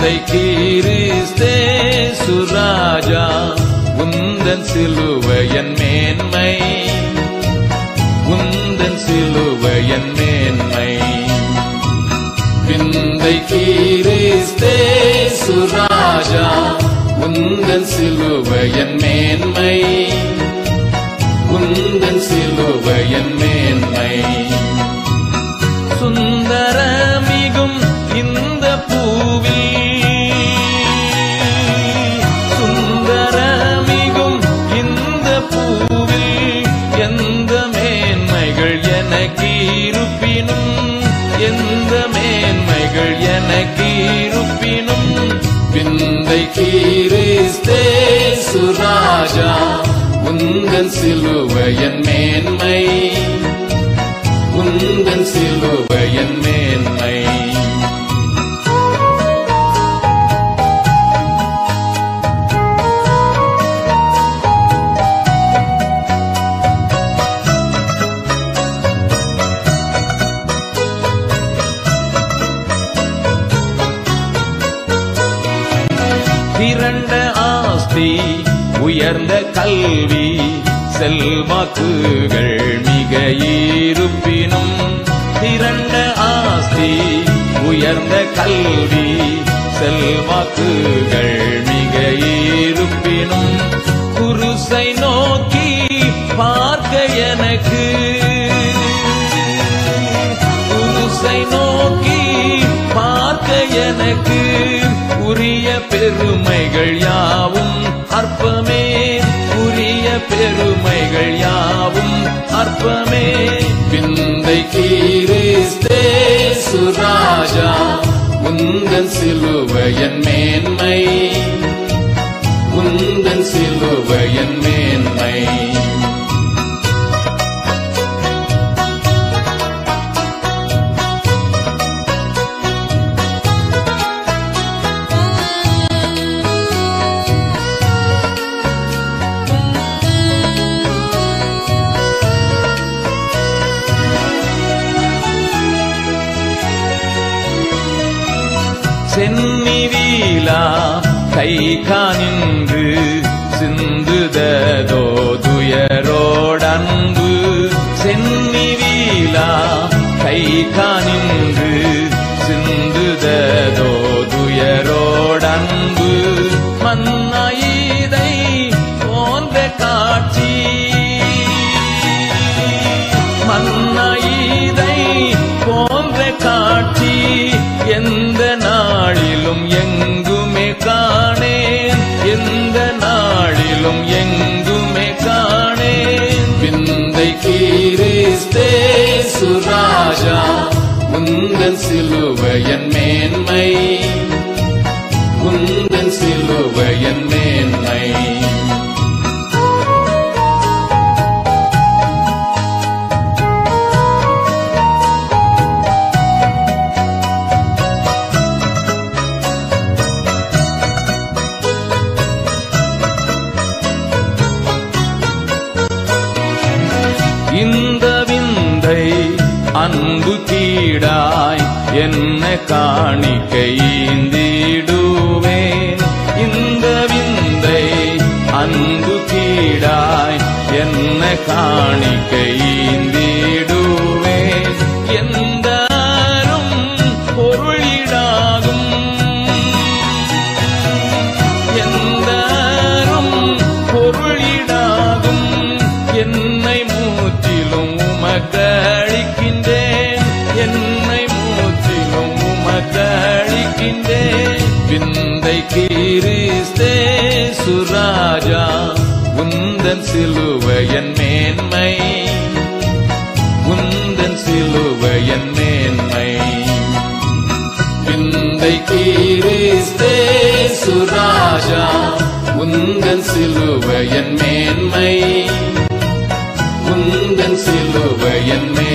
விந்தை கீரிஸ்தே சுராஜா உந்தன் சிலுவையன் மேன்மை உந்தன் சிலுவையன் மேன்மை விந்தை கீரிஸ்தே சுராஜா உந்தன் சிலுவையன் மேன்மை உந்தன் சிலுவையன் மேன்மை சுந்தரமிகும் இந்த பூவில் சுந்தரமிகும் இந்த பூவில் எந்த மேன்மைகள் எனக்கு இருப்பினும் எந்த மேன்மைகள் எனக்கு இருப்பினும் விந்தை கீரிஸ்தே சுராஜா உந்தன் சிலுவையன் மேன்மை உந்தன் சிலுவையன் மேன்மை திரண்ட ஆஸ்தி உயர்ந்த கல்வி செல்வாக்குகள் மிக இருப்பினும் திரண்ட ஆஸ்தி உயர்ந்த கல்வி செல்வாக்குகள் மிக இருப்பினும் குருசை நோக்கி பார்க்க எனக்கு குருசை நோக்கி பார்க்க எனக்கு உரிய பெருமைகள் யாவும் அற்பமே உரிய பெருமைகள் யாவும் அற்பமே விந்தை கீரிஸ்தே சுராஜா உந்தன் சிலுவையன் மேன்மை உந்தன் சிலுவையன் மேன்மை சென்னி வீலா கை காணின்று சிந்துததோ துயரோடன்பு சென்னி வீலா கை காணின்று சிந்துததோ துயரோடன்பு மன்னாயிதை போன்ற காட்சி மன்னாயிதை போன்ற காட்சி எந்த நாளிலும் எங்குமே காணேன் எந்த நாளிலும் எங்குமே காணேன் விந்தை கீரிஸ்தே சுராஜா உந்தன் சிலுவையன் மேன்மை உந்தன் சிலுவையன் மேன்மை இந்த விந்தை அன்பு கீடாய் என்ன காணிக்கை ஈந்திடுவேன் இந்த விந்தை அன்பு கீடாய் என்ன காணிக்கை ஈந்திடுவேன் எந்த அரும் பொருளிடாகும் எந்தரும் பொருளிடாகும் என்னை மூச்சிலும் உமக்களிக்கின்றேன் என்னை மூச்சிலும் உமக்களிக்கின்றேன் விந்தை கீரிஸ்தே சுராஜா உந்தன் சிலுவையன் மேன்மை உந்தன் சிலுவையன் மேன்மை விந்தை கீரிஸ்தே சுராஜா உந்தன் சிலுவையன் மேன்மை உந்தன் சிலுவையன் மேன்மை